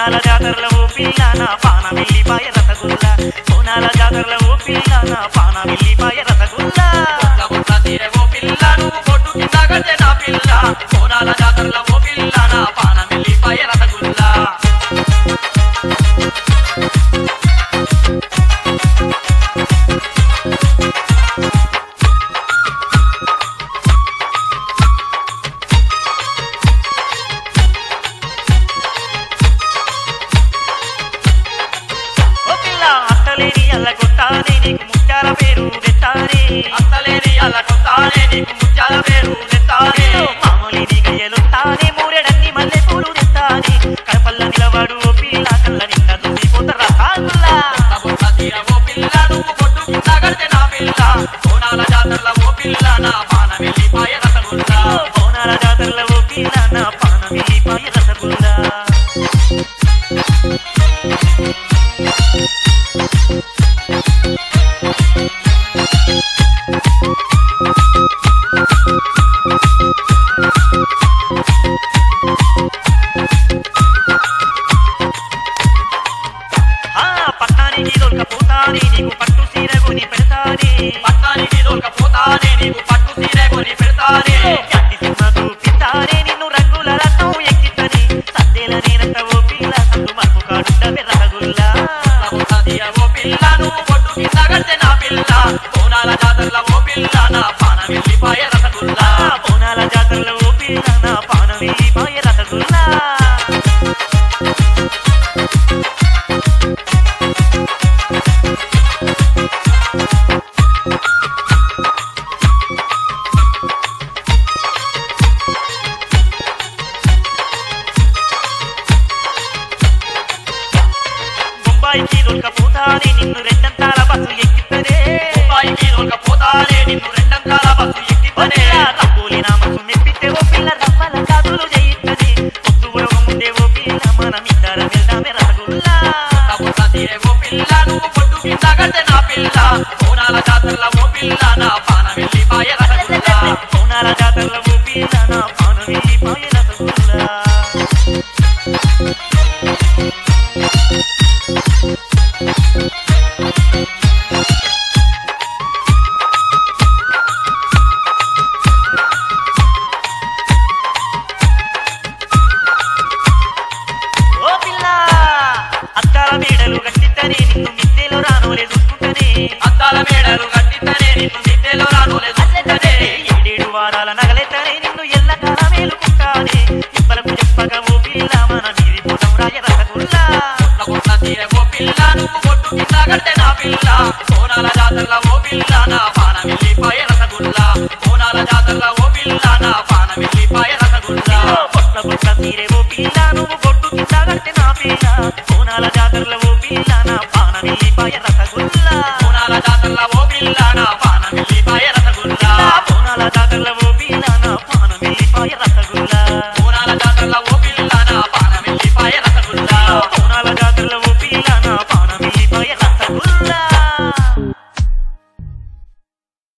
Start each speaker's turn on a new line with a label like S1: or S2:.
S1: బోనాల జాతరల ఓ పిల్ల నా పాన వెళ్ళిపాయ రసగుల్ల బోనాల జాతరల ఓ పిల్ల నా పాన వెళ్ళిపాయ రసగుల్ల
S2: కొత్త కొత్త తీరే ఓ పిల్ల నువ్వు కొట్టు కింద కడితే నా పిల్ల కోనాల జాతరలో ఓ పిల్ల నా పానం వెళ్ళిపాయ రసగుల్లా
S1: ఓ పిల్ల అత్తలేని అల్ల కొట్టానే నీకు ముత్యాల పేరు తెత్తానే
S2: అత్తలేని అలా కొత్తానే నీకు ముత్యాల పేరు నెత్తానే
S1: మామూలి నీ గయ్యలొత్తానే మూరెడన్ని మల్లె పూలు తెత్తానే కడపల్ల నిలబడు ఓ పిల్ల కళ్ళ నిండా చూసిపోత రసాగుల్లా
S2: కొత్త కొత్త తీరే ఓ పిల్ల నువ్వు కొట్టు కింద కడితే నా పిల్ల కోనాల జాతరలో ఓ పిల్ల నా పానం వెళ్ళిపాయ రసగుల్లా
S1: బోనాల జాతరల ఓ పిల్ల నా పాన వెళ్ళిపాయ రసగుల్లా ఆ పట్టానికి దొరకపోతానే నీకు పట్టు సీర కొని పెడతానే
S2: పట్టానికి దొరకపోతానే నీకు పట్టు తీరే కొని పెడతానే
S1: జాతి సినిమా చూపిస్తానే నిన్ను రంగుల రథం ఎక్కితని సద్దెల నేనంట ఓ పిల్ల సందు మలుపు కాడుండవే రసగుల్లా
S2: కొత్త తీరే ఓ పిల్ల నువ్వు కొట్టు కింద కడితే నా పిల్ల కోనాల జాతరలో ఓ పిల్ల నా పానం వెళ్ళిపాయ రసగుల్లా
S1: ఆ బోనాల జాతరలో ఓ పిల్ల నా పానం వెళ్ళిపాయ రసగుల్లా ముంబాయికి దొరకపోతానే నిన్ను రెండంతాల బస్సు ఎక్కితనే
S2: ముంబాయికి దొరకపోతానే నిన్ను రెండంతాల బస్సు ఎక్కిపనే
S1: రంగోలి నామసు మెప్పితే ఓ పిల్ల రవ్వల కాదులు చేయిత్తది పొద్దు ఉరవ ముందే ఓ పిల్ల మనం ఇద్దరం వెళ్దామే రసగుల్లా
S2: కొత్త తీరే ఓ పిల్ల నువ్వు కొట్టు కింద కడితే నా పిల్ల కోనాల జాతరలో ఓ పిల్ల నా పానం వెళ్ళిపాయ రసగుల్లా
S1: బోనాల జాతరలో ఓ పిల్ల నా పానం వెళ్ళిపాయ రసగుల్లా ఓ పిల్ల అత్తాల మేడలు గట్టిత్తనే నిన్ను మిద్దెలో రానోలే చూసుకుంటనే
S2: అద్దాల మేడలు కట్టితనే నిన్ను మిద్దెలో రానులే చూసుకుంటనే
S1: ఏడేడు వారాల నగలెత్తనే నిన్ను ఎల్లకాల మేలుకుంటానే ఇప్పలకు చెప్పగా ఓ పిల్ల మన మీది పోటం రాయ రసగుల్లా
S2: కొత్త కొత్త తీరే ఓ పిల్ల నువ్వు కొట్టు కింద కడితే నా పిల్ల కోనాల జాతరలో ఓ పిల్ల నా పానం వెళ్ళిపాయ రసగుల్లా కోనాల జాతరలో ఓ పిల్ల నా పానం వెళ్ళిపాయ రసగుల్లా
S1: పొట్ల పొట్ల తీరే ఓ